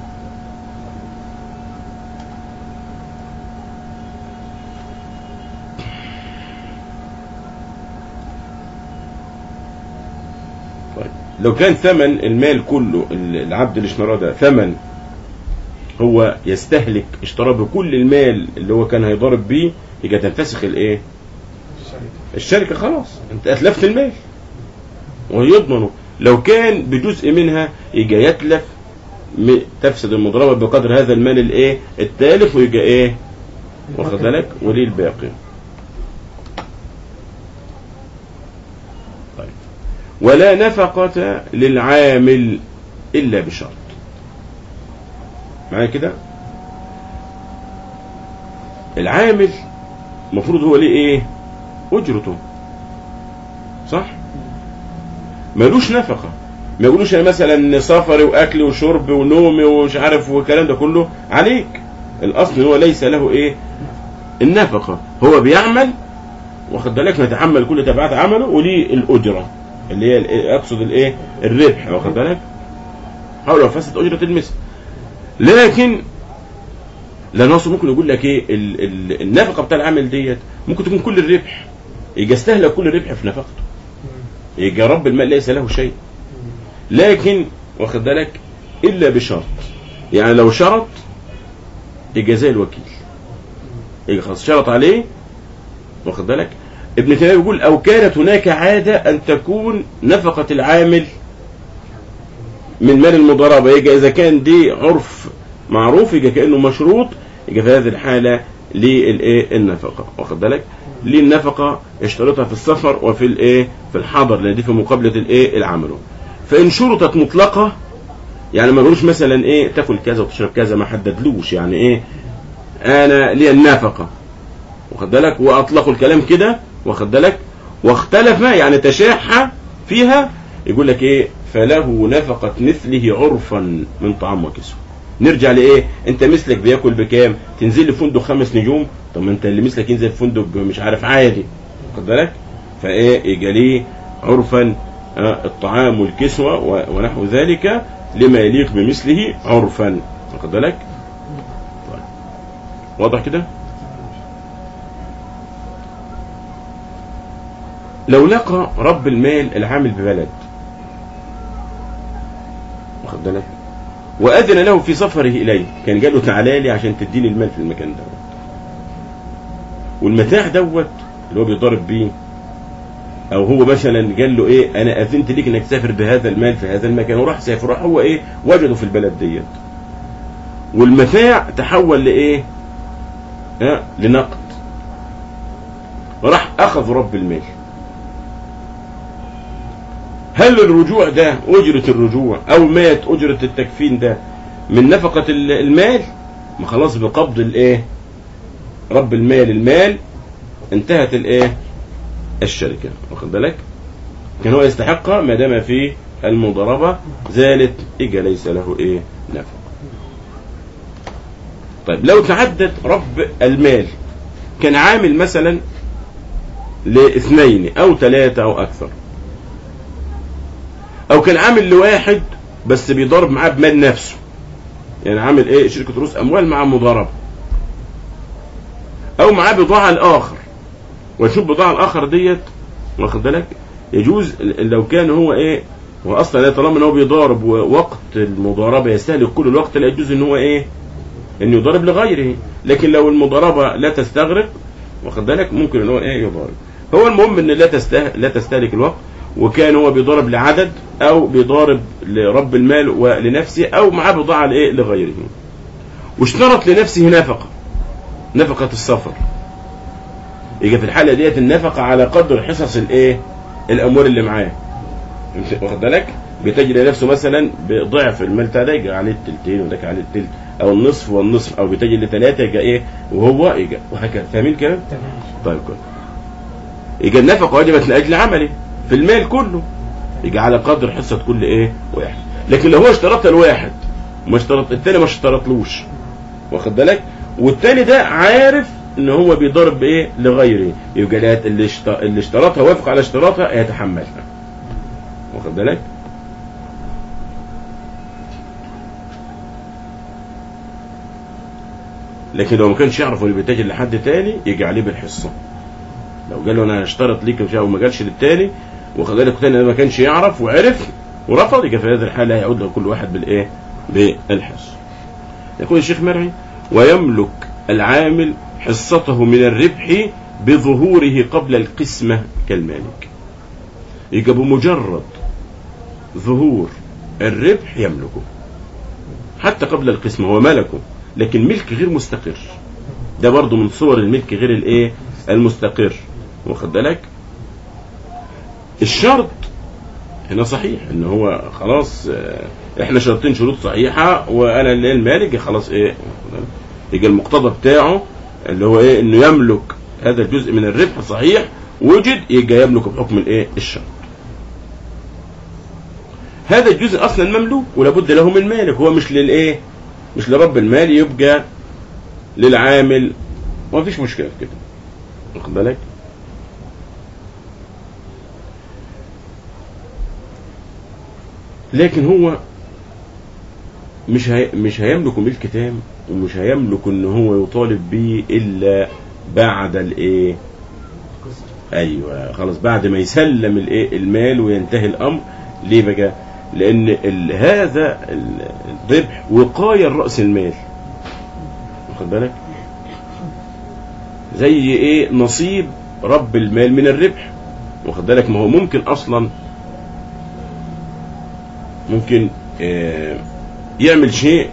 طيب لو كان ثمن المال كله العبد اللي اشتراه ده ثمن هو يستهلك اشتراه بكل المال اللي هو كان هيضارب بيه يبقى تنفسخ الايه الشركه الشركة خلاص انت اتلفت المال ويضمنه لو كان بجزء منها يجي يتلف م- تفسد المضاربة بقدر هذا المال الايه التالف ويجي ايه واخد بالك وليه الباقي طيب ولا نفقة للعامل إلا بشرط معايا كده العامل المفروض هو ليه ايه اجرته صح ملوش نفقة ما يقولوش انا مثلا سفري واكلي وشرب ونومي ومش عارف والكلام ده كله عليك الاصل هو ليس له ايه النفقة هو بيعمل واخد بالك نتحمل كل تبعات عمله وليه الاجرة اللي هي الإيه؟ اقصد الايه الربح واخد بالك حول لو فسد اجرة المثل لكن لان هو ممكن يقول لك ايه ال ال النفقه بتاع العامل ديت ممكن تكون كل الربح يجي استهلك كل الربح في نفقته يجي رب المال ليس له شيء لكن واخد بالك الا بشرط يعني لو شرط يجي زي الوكيل يجي خلاص شرط عليه واخد بالك ابن تيميه بيقول او كانت هناك عاده ان تكون نفقه العامل من مال المضاربه يجي اذا كان دي عرف معروف يجي كانه مشروط يجي في هذه الحاله للايه النفقه واخد بالك ليه النفقه يشترطها في السفر وفي الايه في الحضر لان دي في مقابله الايه العمل فان شرطت مطلقه يعني ما يقولوش مثلا ايه تاكل كذا وتشرب كذا ما حددلوش يعني ايه انا لي النفقه واخد بالك واطلقوا الكلام كده واخد بالك واختلف يعني تشاح فيها يقول لك ايه فله نفقة مثله عرفا من طعام وكسوة نرجع لايه انت مثلك بياكل بكام تنزل لي فندق خمس نجوم طب ما انت اللي مثلك ينزل في فندق مش عارف عادي واخد بالك فايه يجي ليه عرفا آه، الطعام والكسوة و- ونحو ذلك لما يليق بمثله عرفا واخد بالك طيب. واضح كده لو لقى رب المال العامل ببلد واخد بالك واذن له في سفره اليه كان قال له تعالى لي عشان تديني المال في المكان ده والمتاع دوت اللي هو بيضارب بيه او هو مثلا قال له ايه انا اذنت ليك انك تسافر بهذا المال في هذا المكان وراح سافر راح هو ايه وجده في البلد ديت والمتاع تحول لايه ها لنقد راح اخذ رب المال هل الرجوع ده أجرة الرجوع أو مات أجرة التكفين ده من نفقة ال- المال ما خلاص بقبض الايه رب المال المال انتهت الايه الشركة واخد بالك كان هو يستحقها ما دام في المضاربة زالت إجا ليس له ايه نفقة طيب لو تعدد رب المال كان عامل مثلا لاثنين او ثلاثة او اكثر او كان عامل لواحد بس بيضارب معاه بمال نفسه يعني عامل ايه شركة رؤوس اموال مع مضاربة او معاه بضاعة الاخر وشوف بضاعة الاخر ديت واخد بالك يجوز لو كان هو ايه هو اصلا طالما ان هو بيضارب ووقت المضاربة يستهلك كل الوقت لا يجوز ان هو ايه ان يضارب لغيره لكن لو المضاربة لا تستغرق واخد بالك ممكن ان هو ايه يضارب هو المهم ان لا تسته... لا تستهلك الوقت وكان هو بيضارب لعدد او بيضارب لرب المال ولنفسه او معاه بضاعة لايه لغيره واشترط لنفسه نفقة نفقة السفر يجي في الحالة ديت النفقة على قدر حصص الايه الاموال اللي معاه واخد بالك بتجري نفسه مثلا بضعف المال بتاع ده يجي عليه التلتين وده عليه التلت او النصف والنصف او بتجري لثلاثة يجي ايه وهو يجي وهكذا فاهمين الكلام؟ تمام طيب كويس يجي النفقة واجبت لأجل عمله في المال كله يجي على قدر حصة كل ايه واحد لكن لو هو اشترطها لواحد ما اشترط التاني ما اشترطلوش واخد بالك والتاني ده عارف ان هو بيضرب بايه لغيره يبقى لا- اللي اشت- اللي اشترطها وافق على اشتراطها يتحملها واخد بالك لكن لو ما كانش يعرف اللي بيتاجر لحد تاني يجي عليه بالحصه لو قال له انا هشترط ليك مش وما قالش للتاني واخد بالك التاني ما كانش يعرف وعرف ورفض يبقى في هذه الحاله هيعود له كل واحد بالايه بالحصه يقول الشيخ مرعي ويملك العامل حصته من الربح بظهوره قبل القسمة كالمالك يبقى بمجرد ظهور الربح يملكه حتى قبل القسمة هو ملكه لكن ملك غير مستقر ده برضه من صور الملك غير الايه المستقر واخد بالك الشرط هنا صحيح ان هو خلاص آه، احنا شرطين شروط صحيحه وانا اللي المالك خلاص ايه يجي المقتضى بتاعه اللي هو ايه انه يملك هذا الجزء من الربح صحيح وجد يجي يملك بحكم الايه الشرط هذا الجزء اصلا مملوك ولابد له من مالك هو مش للايه مش لرب المال يبقى للعامل وما فيش مشكله في كده واخد بالك لكن هو مش هي مش هيملك ملك تام ومش هيملك ان هو يطالب به الا بعد الايه ايوه خلاص بعد ما يسلم الايه المال وينتهي الامر ليه بقى لان ال هذا ال- الربح وقايه راس المال واخد بالك زي ايه نصيب رب المال من الربح واخد بالك ما هو ممكن اصلا ممكن آه، يعمل شيء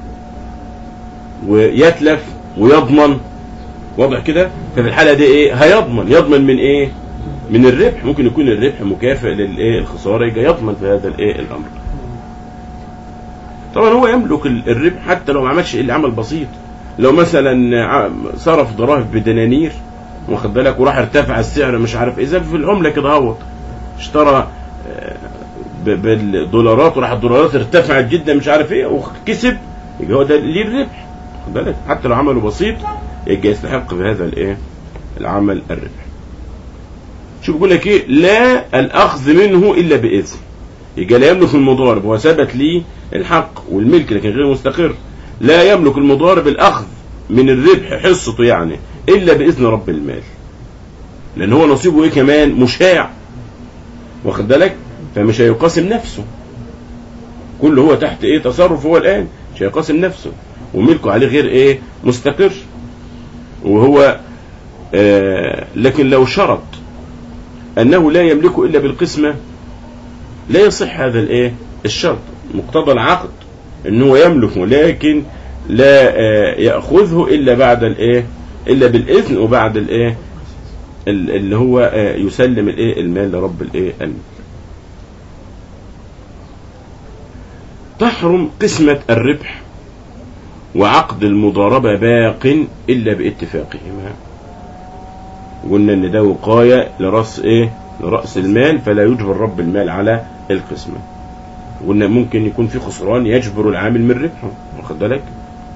ويتلف ويضمن وضع كده ففي الحالة دي ايه هيضمن يضمن من ايه من الربح ممكن يكون الربح مكافئ للايه الخسارة يجي يضمن في هذا الايه الامر طبعا هو يملك ال- الربح حتى لو ما عملش الا عمل بسيط لو مثلا ع- صرف دراهم بدنانير واخد بالك وراح ارتفع السعر مش عارف ايه زي في العمله كده اهوت اشترى آه، ب- بالدولارات وراح الدولارات ارتفعت جدا مش عارف ايه وكسب يبقى هو ده ليه الربح خد بالك حتى لو عمله بسيط يبقى يستحق بهذا الايه العمل الربح شوف بيقول لك ايه لا الاخذ منه الا باذن يبقى لا يملك المضارب هو ثبت ليه الحق والملك لكن غير مستقر لا يملك المضارب الاخذ من الربح حصته يعني الا باذن رب المال لان هو نصيبه ايه كمان مشاع واخد بالك فمش هيقاسم نفسه كله هو تحت ايه تصرف هو الان مش هيقاسم نفسه وملكه عليه غير ايه مستقر وهو آه لكن لو شرط انه لا يملكه الا بالقسمه لا يصح هذا الايه الشرط مقتضى العقد انه يملكه لكن لا آه ياخذه الا بعد الايه الا بالاذن وبعد الايه ال- اللي هو آه يسلم الايه المال لرب الايه المال تحرم قسمة الربح وعقد المضاربة باق إلا باتفاقهما قلنا إن ده وقاية لرأس إيه لرأس المال فلا يجبر رب المال على القسمة قلنا ممكن يكون في خسران يجبر العامل من ربحه واخد بالك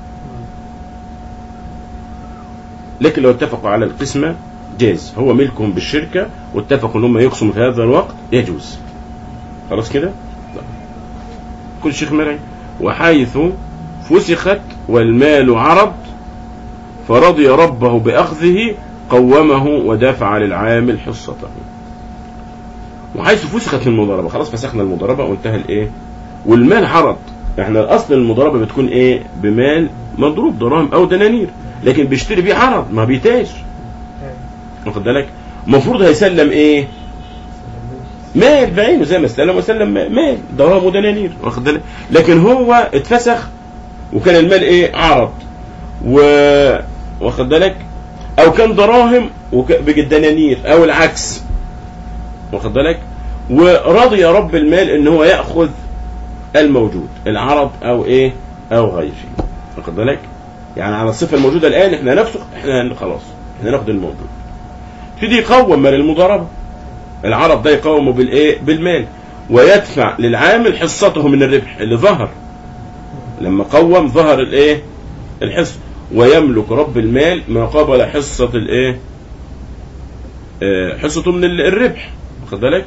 لكن لو اتفقوا على القسمة جاز هو ملكهم بالشركة واتفقوا ان هم يقسموا في هذا الوقت يجوز خلاص كده طيب. كل شيخ مرعي وحيث فسخت والمال عرض فرضي ربه بأخذه قومه ودفع للعامل حصته وحيث فسخت المضاربة خلاص فسخنا المضاربة وانتهى الايه والمال عرض احنا الاصل المضاربة بتكون ايه بمال مضروب دراهم او دنانير لكن بيشتري بيه عرض ما بيتاج واخد بالك المفروض هيسلم ايه مال بعينه زي ما استلم وسلم مال دراهم ودنانير واخد بالك لكن هو اتفسخ وكان المال ايه عرض و واخد بالك او كان دراهم وك... بالدنانير او العكس واخد بالك ورضي رب المال ان هو ياخذ الموجود العرض او ايه او غيره واخد بالك يعني على الصفه الموجوده الان احنا نفسخ احنا خلاص احنا ناخد الموجود يبتدي يقوم مال المضاربه العرض ده يقومه بالايه بالمال ويدفع للعامل حصته من الربح اللي ظهر لما قوم ظهر الايه الحصه ويملك رب المال ما قابل حصه الايه آه، حصته من ال- الربح واخد بالك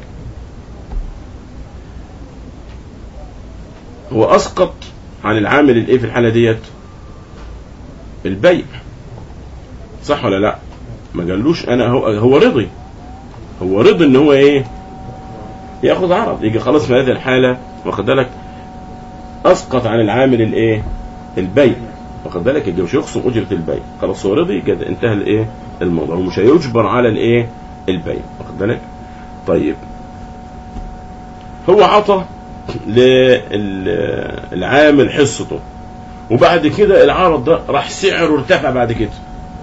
هو اسقط عن العامل الايه في الحاله ديت البيع صح ولا لا ما قالوش انا هو هو رضي هو رضي ان هو ايه ياخذ عرض يجي خلاص في هذه الحاله واخد بالك اسقط عن العامل الايه البيع واخد بالك يجي مش يخصم اجره البيع خلاص هو رضي كده انتهى الايه الموضوع ومش هيجبر على الايه البيع واخد بالك طيب هو عطى للعامل حصته وبعد كده العرض ده راح سعره ارتفع بعد كده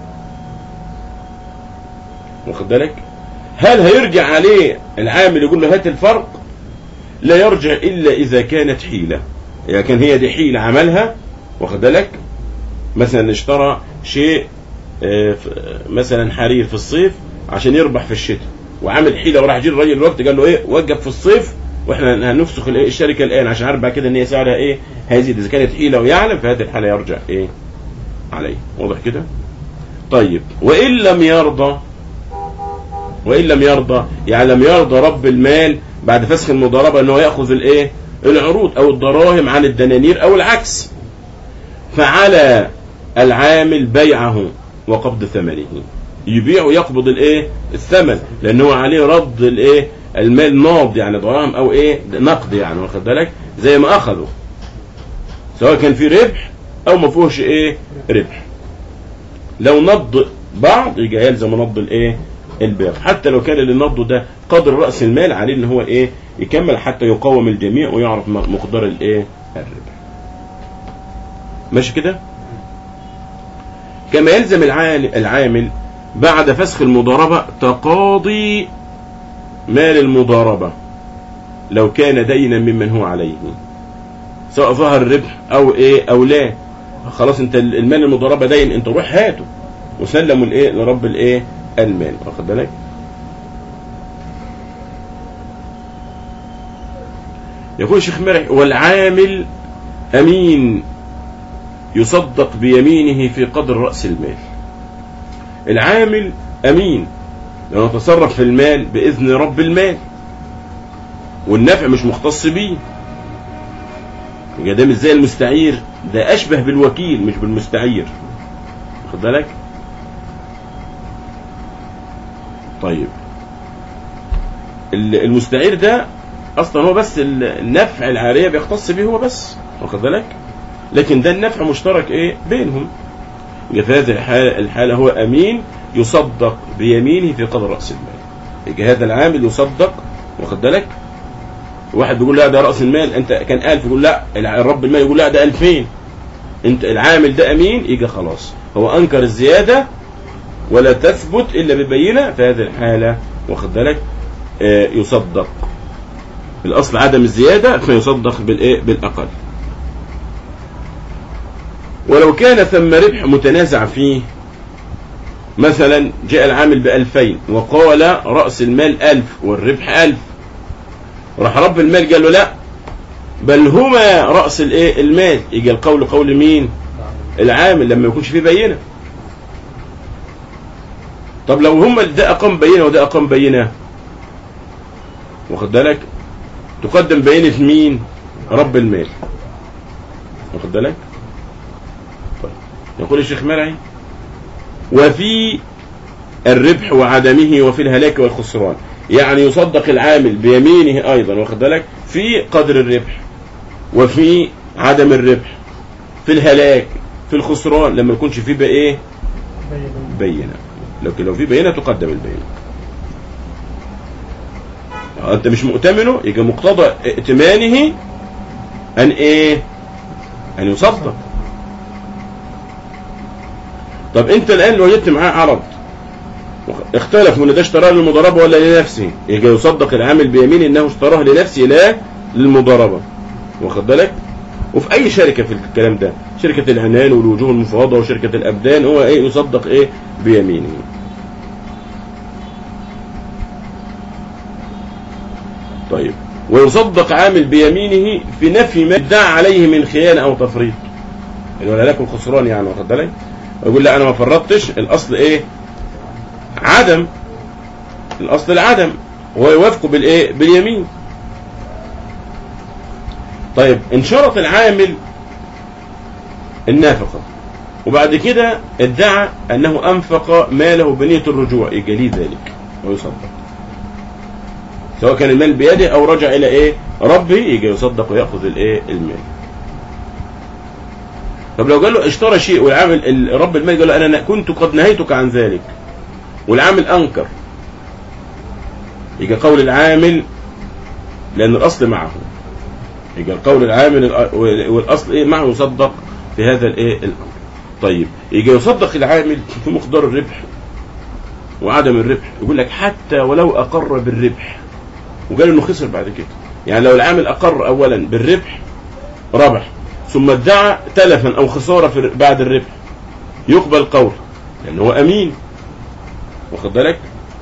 واخد بالك هل هيرجع عليه العامل يقول له هات الفرق لا يرجع الا اذا كانت حيله اذا كان هي دي حيله عملها واخد بالك مثلا اشترى شيء آه، ف- آه، مثلا حرير في الصيف عشان يربح في الشتاء وعامل حيله وراح يجي الراجل الوقت قال له ايه وقف في الصيف واحنا هنفسخ الايه الشركه الان عشان عارف بعد كده ان هي سعرها ايه هيزيد اذا كانت حيله ويعلم في هذه الحاله يرجع ايه عليه واضح كده طيب وان لم يرضى وان لم يرضى يعني لم يرضى رب المال بعد فسخ المضاربه ان هو ياخذ الايه العروض او الدراهم عن الدنانير او العكس فعلى العامل بيعه وقبض ثمنه يبيع ويقبض الايه الثمن لان هو عليه رد الايه المال ناض يعني دراهم او ايه نقد يعني واخد بالك زي ما اخذه سواء كان في ربح او ما فيهوش ايه ربح لو نض بعض يبقى يلزم نض الايه البيع حتى لو كان اللي نضه ده قدر راس المال عليه ان هو ايه يكمل حتى يقوم الجميع ويعرف م- مقدار الايه الربح ماشي كده كما يلزم العال- العامل بعد فسخ المضاربة تقاضي مال المضاربة لو كان دينا ممن هو عليه سواء ظهر الربح او ايه او لا خلاص انت المال المضاربة دين انت روح هاته وسلموا الايه لرب الايه المال واخد بالك يقول الشيخ مرح والعامل امين يصدق بيمينه في قدر رأس المال العامل أمين لأنه يتصرف في المال بإذن رب المال والنفع مش مختص بيه يبقى ده مش زي المستعير ده أشبه بالوكيل مش بالمستعير خد بالك طيب ال- المستعير ده اصلا هو بس ال- النفع العاريه بيختص به هو بس واخد بالك لكن ده النفع مشترك ايه بينهم يبقى في هذه الحاله الحاله هو امين يصدق بيمينه في قدر راس المال يبقى هذا العامل يصدق واخد بالك واحد بيقول لا ده راس المال انت كان 1000 يقول لا الع- رب المال يقول لا ده 2000 انت العامل ده امين يجي خلاص هو انكر الزياده ولا تثبت الا ببينه في هذه الحاله واخد بالك آه، يصدق الاصل عدم الزياده فيصدق بالايه بالاقل ولو كان ثم ربح متنازع فيه مثلا جاء العامل بألفين وقال رأس المال ألف والربح ألف راح رب المال قال له لا بل هما رأس الايه المال يجي القول قول مين العامل لما يكونش فيه بينه طب لو هما ده أقام بينه وده أقام بينه واخد بالك تقدم بينة مين رب المال واخد بالك طيب. يقول الشيخ مرعي وفي الربح وعدمه وفي الهلاك والخسران يعني يصدق العامل بيمينه ايضا واخد بالك في قدر الربح وفي عدم الربح في الهلاك في الخسران لما يكونش فيه بقى ايه بينه لكن لو في بينه تقدم البينه آه، انت مش مؤتمنه يبقى مقتضى ائتمانه ان ايه ان يصدق طب انت الان لو وجدت معاه عرض اختلف من ده اشتراه للمضاربه ولا لنفسه يبقى يصدق العامل بيمين انه اشتراه لنفسه لا للمضاربه واخد بالك وفي اي شركه في الكلام ده شركه العنان والوجوه المفاوضه وشركه الابدان هو ايه يصدق ايه بيمينه طيب ويصدق عامل بيمينه في نفي ما ادعى عليه من خيانه او تفريط اللي هو الهلاك والخسران يعني واخد بالك ويقول لا انا ما فرطتش الاصل ايه عدم الاصل العدم وهو يوافق بالايه باليمين طيب ان شرط العامل النافقه وبعد كده ادعى انه انفق ماله بنيه الرجوع يجي ليه ذلك ويصدق سواء كان المال بيده او رجع الى ايه ربه يجي يصدق وياخذ الايه المال طب لو قال له اشترى شيء والعامل ال- رب المال قال له انا كنت قد نهيتك عن ذلك والعامل انكر يجي قول العامل لان الاصل معه يجي قول العامل الأ- والاصل ايه معه يصدق في هذا الايه الامر طيب يجي يصدق العامل في مقدار الربح وعدم الربح يقول لك حتى ولو اقر بالربح وقال انه خسر بعد كده يعني لو العامل اقر اولا بالربح ربح ثم ادعى تلفا او خساره في بعد الربح يقبل قول لانه هو امين واخد بالك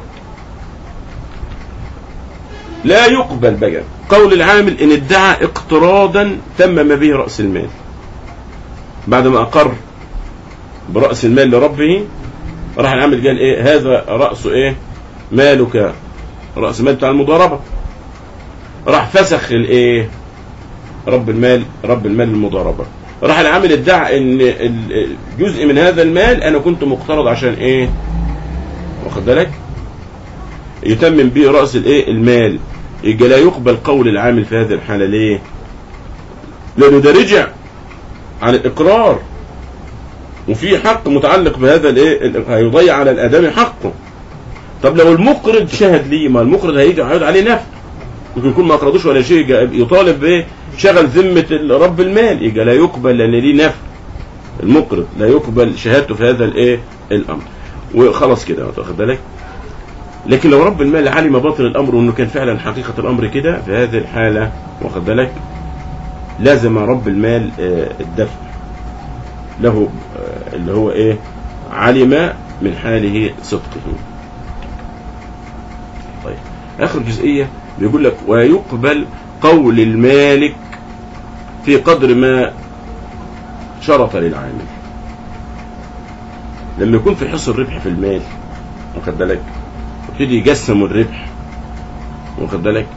لا يقبل بقى قول العامل ان ادعى اقتراضا تمم به راس المال بعد ما اقر براس المال لربه راح العامل قال ايه هذا راس ايه مالك راس المال بتاع المضاربه راح فسخ الايه رب المال رب المال المضاربه راح العامل ادعى ان ال- جزء من هذا المال انا كنت مقترض عشان ايه واخد بالك يتمم به راس الايه المال يبقى لا يقبل قول العامل في هذه الحاله ليه لانه ده رجع عن الاقرار وفي حق متعلق بهذا الايه ال- هيضيع على الادمي حقه طب لو المقرض شهد ليه ما المقرض هيجي هيقعد عليه نفع ممكن يكون ما اقرضوش ولا شيء يجي يطالب بايه شغل ذمه ال- رب المال يبقى لا يقبل لان ليه نفع المقرض لا يقبل شهادته في هذا الايه الامر وخلاص كده واخد بالك لكن لو رب المال علم باطل الامر وانه كان فعلا حقيقه الامر كده في هذه الحاله واخد بالك لازم رب المال آه، الدفع له آه، اللي هو ايه علم من حاله صدقه طيب اخر جزئيه بيقول لك ويقبل قول المالك في قدر ما شرط للعامل لما يكون في حصر ربح في المال واخد بالك يبتدي يقسم الربح واخد بالك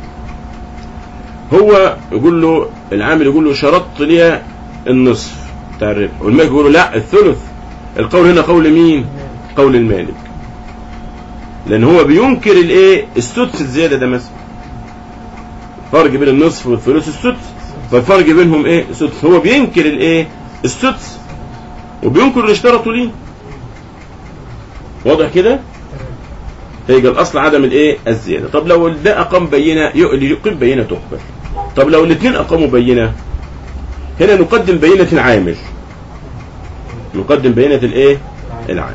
هو يقول له العامل يقول له شرطت لي النصف بتاع الربح والمالك يقول له لا الثلث القول هنا قول مين قول المالك لان هو بينكر الايه السدس الزياده ده مثلا فرق بين النصف والثلث السدس فالفرق بينهم ايه سدس هو بينكر الايه السدس وبينكر اللي اشترطوا ليه واضح كده فيبقى الاصل عدم الايه الزياده طب لو ده اقام بينه يقيم بينه تقبل طب لو الاثنين اقاموا بينه هنا نقدم بينه العامل نقدم بينه الايه العامل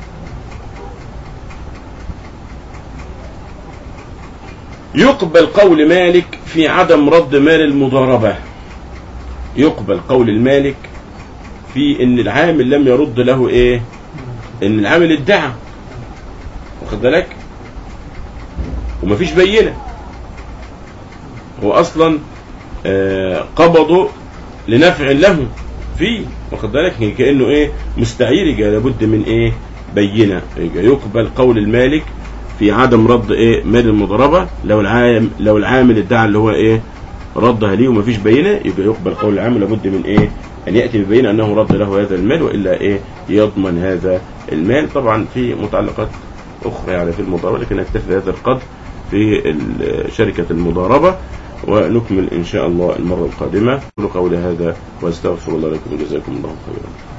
يقبل قول مالك في عدم رد مال المضاربة يقبل قول المالك في ان العامل لم يرد له ايه ان العامل ادعى واخد بالك ومفيش بينه هو اصلا آه قبضه لنفع له فيه واخد بالك كانه ايه مستعير يبقى لابد من ايه بينه يبقى يقبل قول المالك في عدم رد ايه مال المضاربه لو العام لو العامل ادعى اللي هو ايه ردها ليه ومفيش بينه يبقى يقبل قول العامل لابد من ايه ان ياتي ببينه انه رد له هذا المال والا ايه يضمن هذا المال طبعا في متعلقات اخرى يعني في المضاربه لكن نكتفي بهذا القدر في شركه المضاربه ونكمل ان شاء الله المره القادمه قولوا هذا واستغفر الله لكم وجزاكم الله خيرا